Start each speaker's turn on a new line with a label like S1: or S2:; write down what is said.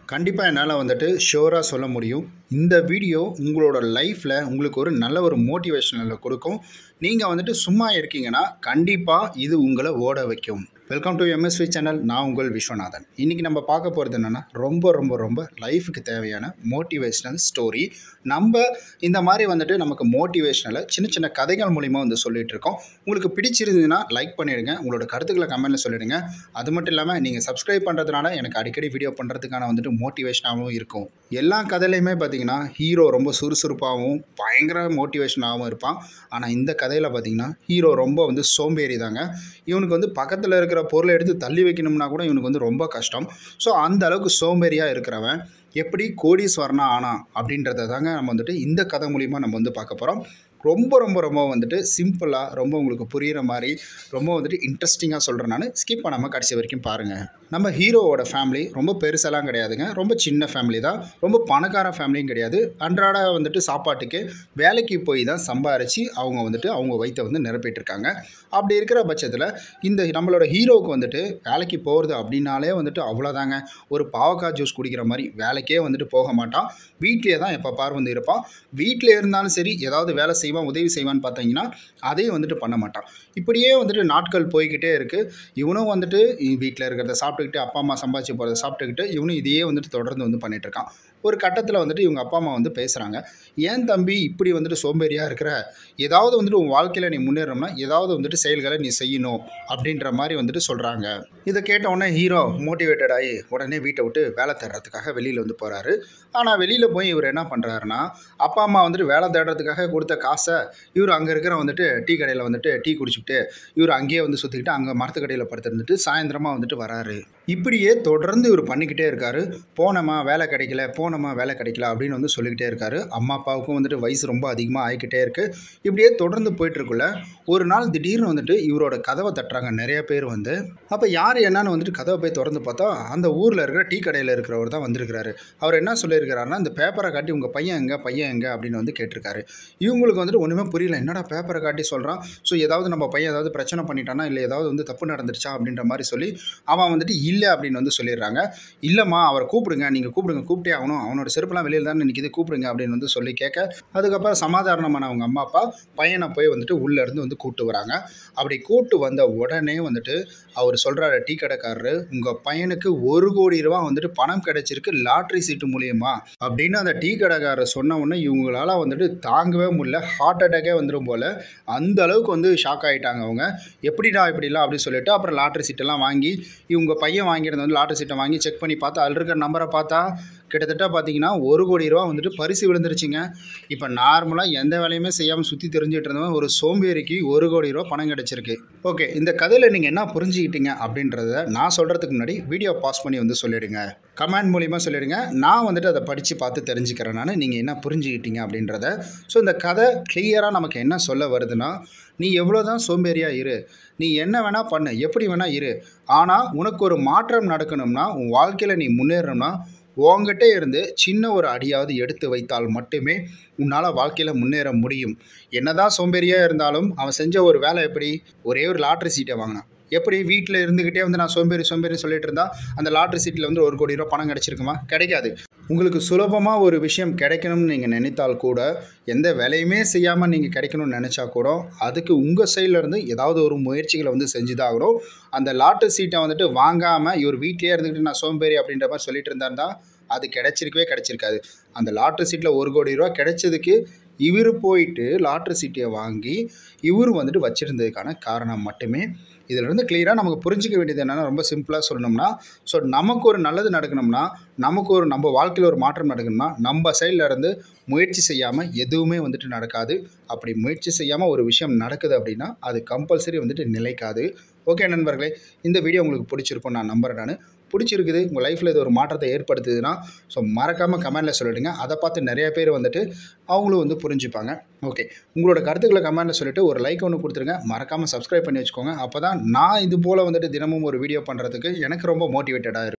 S1: கண்டிப்பாக என்னால் வந்துட்டு ஷியோராக சொல்ல முடியும் இந்த வீடியோ உங்களோட லைஃப்பில் உங்களுக்கு ஒரு நல்ல ஒரு மோட்டிவேஷனில் கொடுக்கும் நீங்கள் வந்துட்டு சும்மா இருக்கீங்கன்னா கண்டிப்பாக இது உங்களை ஓட வைக்கும் வெல்கம் டு எம்எஸ்வி சேனல் நான் உங்கள் விஸ்வநாதன் இன்றைக்கி நம்ம பார்க்க போகிறது என்னென்னா ரொம்ப ரொம்ப ரொம்ப லைஃபுக்கு தேவையான மோட்டிவேஷ்னல் ஸ்டோரி நம்ம இந்த மாதிரி வந்துட்டு நமக்கு மோட்டிவேஷ்னலை சின்ன சின்ன கதைகள் மூலிமா வந்து சொல்லிகிட்டு இருக்கோம் உங்களுக்கு பிடிச்சிருந்ததுன்னா லைக் பண்ணிடுங்க உங்களோட கருத்துக்களை கமெண்ட்டில் சொல்லிடுங்க அது மட்டும் இல்லாமல் நீங்கள் சப்ஸ்கிரைப் பண்ணுறதுனால எனக்கு அடிக்கடி வீடியோ பண்ணுறதுக்கான வந்துட்டு மோட்டிவேஷனாகவும் இருக்கும் எல்லா கதையிலையுமே பார்த்தீங்கன்னா ஹீரோ ரொம்ப சுறுசுறுப்பாகவும் பயங்கர மோட்டிவேஷனாகவும் இருப்பான் ஆனால் இந்த கதையில் பார்த்தீங்கன்னா ஹீரோ ரொம்ப வந்து சோம்பேறி தாங்க இவனுக்கு வந்து பக்கத்தில் இருக்கிற பொருளை எடுத்து தள்ளி வைக்கணும்னா கூட இவனுக்கு வந்து ரொம்ப கஷ்டம் ஸோ அந்த அளவுக்கு சோம்பேறியாக இருக்கிறவன் எப்படி கோடீஸ்வரனா ஆனா அப்படின்றத தாங்க நம்ம வந்துட்டு இந்த கதை மூலிமா நம்ம வந்து பார்க்க போகிறோம் ரொம்ப ரொம்ப ரொம்ப வந்துட்டு சிம்பிளாக ரொம்ப உங்களுக்கு புரிகிற மாதிரி ரொம்ப வந்துட்டு இன்ட்ரெஸ்டிங்காக சொல்கிறேன் நான் ஸ்கிப் பண்ணாமல் கடைசி வரைக்கும் பாருங்கள் நம்ம ஹீரோவோட ஃபேமிலி ரொம்ப பெருசெல்லாம் கிடையாதுங்க ரொம்ப சின்ன ஃபேமிலி தான் ரொம்ப பணக்கார ஃபேமிலியும் கிடையாது அன்றாட வந்துட்டு சாப்பாட்டுக்கு வேலைக்கு போய் தான் சம்பாரித்து அவங்க வந்துட்டு அவங்க வயிற்றை வந்து நிரப்பிட்டு இருக்காங்க அப்படி இருக்கிற பட்சத்தில் இந்த நம்மளோட ஹீரோவுக்கு வந்துட்டு வேலைக்கு போகிறது அப்படின்னாலே வந்துட்டு அவ்வளோதாங்க ஒரு பாவக்காய் ஜூஸ் குடிக்கிற மாதிரி வேலைக்கே வந்துட்டு போக மாட்டான் வீட்டிலே தான் எப்போ பார் வந்து இருப்பான் வீட்டில் இருந்தாலும் சரி ஏதாவது வேலை செய்வான் உதவி செய்வான்னு பார்த்தீங்கன்னா அதையும் வந்துட்டு பண்ண மாட்டான் இப்படியே வந்துட்டு நாட்கள் போய்கிட்டே இருக்குது இவனும் வந்துட்டு வீட்டில் இருக்கிறத சாப்பிட்டுக்கிட்டு அப்பா அம்மா சம்பாதிச்சு போகிறத சாப்பிட்டுக்கிட்டு இவனும் இதையே வந்துட்டு தொடர்ந்து வந்து பண்ணிட்டு இருக்கான் ஒரு கட்டத்தில் வந்துட்டு இவங்க அப்பா அம்மா வந்து பேசுகிறாங்க ஏன் தம்பி இப்படி வந்துட்டு சோம்பேறியாக இருக்கிற ஏதாவது வந்துட்டு உன் வாழ்க்கையில் நீ முன்னேறணும்னா ஏதாவது வந்துட்டு செயல்களை நீ செய்யணும் அப்படின்ற மாதிரி வந்துட்டு சொல்கிறாங்க இதை கேட்ட உடனே ஹீரோ மோட்டிவேட்டட் ஆகி உடனே வீட்டை விட்டு வேலை தேடுறதுக்காக வெளியில் வந்து போகிறாரு ஆனால் வெளியில் போய் இவர் என்ன பண்ணுறாருன்னா அப்பா அம்மா வந்துட்டு வேலை தேடுறதுக்காக கொடுத்த காசை இவர் அங்கே இருக்கிற வந்துட்டு டீ கடையில் வந்துட்டு டீ குடிச்சுக்கிட்டு இவர் அங்கேயே வந்து சுற்றிக்கிட்டு அங்கே மரத்துக்கடையில் படுத்துருந்துட்டு சாயந்தரமாக வந்துட்டு வராரு இப்படியே தொடர்ந்து இவர் பண்ணிக்கிட்டே இருக்காரு போனோமா வேலை கிடைக்கல போனோமா வேலை கிடைக்கல அப்படின்னு வந்து சொல்லிக்கிட்டே இருக்காரு அம்மா அப்பாவுக்கும் வந்துட்டு வயசு ரொம்ப அதிகமாக ஆகிக்கிட்டே இருக்குது இப்படியே தொடர்ந்து போயிட்டுருக்குள்ள ஒரு நாள் திடீர்னு வந்துட்டு இவரோட கதவை தட்டுறாங்க நிறைய பேர் வந்து அப்போ யார் என்னன்னு வந்துட்டு கதவை போய் திறந்து பார்த்தா அந்த ஊரில் இருக்கிற டீ கடையில் இருக்கிறவர் தான் வந்திருக்கிறாரு அவர் என்ன சொல்லியிருக்கிறாருன்னா இந்த பேப்பரை காட்டி உங்கள் பையன் எங்கே பையன் எங்கே அப்படின்னு வந்து கேட்டிருக்காரு இவங்களுக்கு வந்துட்டு ஒன்றுமே புரியல என்னடா பேப்பரை காட்டி சொல்கிறான் ஸோ ஏதாவது நம்ம பையன் ஏதாவது பிரச்சனை பண்ணிட்டானா இல்லை ஏதாவது வந்து தப்பு நடந்துருச்சா அப்படின்ற மாதிரி சொல்லி அவன் வந்துட்டு இல்லை அப்படின்னு வந்து சொல்லிடுறாங்க இல்லைம்மா அவரை கூப்பிடுங்க நீங்கள் கூப்பிடுங்க கூப்பிட்டே ஆகணும் அவனோட செருப்பெல்லாம் வெளியில் தான் நிற்கிது கூப்பிடுங்க அப்படின்னு வந்து சொல்லி கேட்க அதுக்கப்புறம் சமாதானமான அவங்க அம்மா அப்பா பையனை போய் வந்துட்டு உள்ளேருந்து வந்து கூப்பிட்டு வராங்க அப்படி கூப்பிட்டு வந்த உடனே வந்துட்டு அவர் சொல்கிறாரு டீ கடைக்காரரு உங்கள் பையனுக்கு ஒரு கோடி ரூபா வந்துட்டு பணம் கிடைச்சிருக்கு லாட்ரி சீட்டு மூலியமா அப்படின்னு அந்த டீ கடைக்காரர் சொன்ன உடனே இவங்களால வந்துட்டு தாங்கவே முடியல ஹார்ட் அட்டாக்கே வந்துடும் போல் அந்த அளவுக்கு வந்து ஷாக் ஆகிட்டாங்க அவங்க எப்படிடா இப்படிலாம் அப்படின்னு சொல்லிட்டு அப்புறம் லாட்ரி சீட்டெல்லாம் வாங்கி இவங்க பையன் வாங்கியிருந்த வந்து லாட்ரி சீட்டை வாங்கி செக் பண்ணி பார்த்தா அதில் இருக்கிற நம்பரை பார்த்தா கிட்டத்தட்ட பார்த்தீங்கன்னா ஒரு கோடி ரூபா வந்துட்டு பரிசு விழுந்துருச்சுங்க இப்போ நார்மலாக எந்த வேலையுமே செய்யாமல் சுற்றி தெரிஞ்சுட்டு இருந்தவன் ஒரு சோம்பேறிக்கு ஒரு கோடி ரூபா பணம் கிடச்சிருக்கு ஓகே இந்த கதையில் நீங்கள் என்ன புரிஞ்சுக்கிட்டீங்க அப்படின்றத நான் சொல்கிறதுக்கு முன்னாடி வீடியோ பாஸ் பண்ணி வந்து சொல்லிவிடுங்க கமெண்ட் மூலிமா சொல்லிடுங்க நான் வந்துட்டு அதை படித்து பார்த்து தெரிஞ்சுக்கிறேன் நான் நீங்கள் என்ன புரிஞ்சுக்கிட்டீங்க அப்படின்றத ஸோ இந்த கதை கிளியராக நமக்கு என்ன சொல்ல வருதுன்னா நீ எவ்வளோ தான் சோம்பேறியாக இரு நீ என்ன வேணால் பண்ணு எப்படி வேணால் இரு ஆனால் உனக்கு ஒரு மாற்றம் நடக்கணும்னா உன் வாழ்க்கையில் நீ முன்னேறணும்னா உங்ககிட்ட இருந்து சின்ன ஒரு அடியாவது எடுத்து வைத்தால் மட்டுமே உன்னால் வாழ்க்கையில் முன்னேற முடியும் என்னதான் சோம்பேறியாக இருந்தாலும் அவன் செஞ்ச ஒரு வேலை எப்படி ஒரே ஒரு லாட்ரி சீட்டை வாங்கினான் எப்படி வீட்டில் இருந்துக்கிட்டே வந்து நான் சோம்பேறி சோம்பேறி சொல்லிட்டு இருந்தா அந்த லாட்ரி சீட்டில் வந்து ஒரு கோடி ரூபா பணம் கிடச்சிருக்குமா கிடைக்காது உங்களுக்கு சுலபமாக ஒரு விஷயம் கிடைக்கணும்னு நீங்கள் நினைத்தால் கூட எந்த வேலையுமே செய்யாமல் நீங்கள் கிடைக்கணும்னு நினச்சா கூட அதுக்கு உங்கள் சைட்லேருந்து ஏதாவது ஒரு முயற்சிகளை வந்து செஞ்சு தான் ஆகணும் அந்த லாட்ரி சீட்டை வந்துட்டு வாங்காமல் இவர் வீட்டிலே இருந்துக்கிட்டு நான் சோம்பேறி அப்படின்ற மாதிரி சொல்லிட்டு இருந்தாருந்தா அது கிடைச்சிருக்கவே கிடைச்சிருக்காது அந்த லாட்ரி சீட்டில் ஒரு கோடி ரூபா கிடைச்சதுக்கு இவர் போயிட்டு லாட்ரி சீட்டை வாங்கி இவர் வந்துட்டு வச்சுருந்ததுக்கான காரணம் மட்டுமே இதிலிருந்து கிளியராக நமக்கு புரிஞ்சிக்க வேண்டியது என்னென்னா ரொம்ப சிம்பிளாக சொல்லணும்னா ஸோ நமக்கு ஒரு நல்லது நடக்கணும்னா நமக்கு ஒரு நம்ம வாழ்க்கையில் ஒரு மாற்றம் நடக்கணும்னா நம்ம சைடில் இருந்து முயற்சி செய்யாமல் எதுவுமே வந்துட்டு நடக்காது அப்படி முயற்சி செய்யாமல் ஒரு விஷயம் நடக்குது அப்படின்னா அது கம்பல்சரி வந்துட்டு நிலைக்காது ஓகே நண்பர்களே இந்த வீடியோ உங்களுக்கு பிடிச்சிருக்கும் நான் நம்புகிறேன் நான் பிடிச்சிருக்குது உங்கள் லைஃப்பில் இது ஒரு மாற்றத்தை ஏற்படுத்துதுன்னா ஸோ மறக்காமல் கமெண்டில் சொல்லிவிடுங்க அதை பார்த்து நிறைய பேர் வந்துட்டு அவங்களும் வந்து புரிஞ்சுப்பாங்க ஓகே உங்களோட கருத்துக்களை கமெண்டில் சொல்லிவிட்டு ஒரு லைக் ஒன்று கொடுத்துருங்க மறக்காமல் சப்ஸ்கிரைப் பண்ணி வச்சுக்கோங்க அப்போ தான் நான் இது போல் வந்துட்டு தினமும் ஒரு வீடியோ பண்ணுறதுக்கு எனக்கு ரொம்ப மோட்டிவேட்டடாக இருக்கும்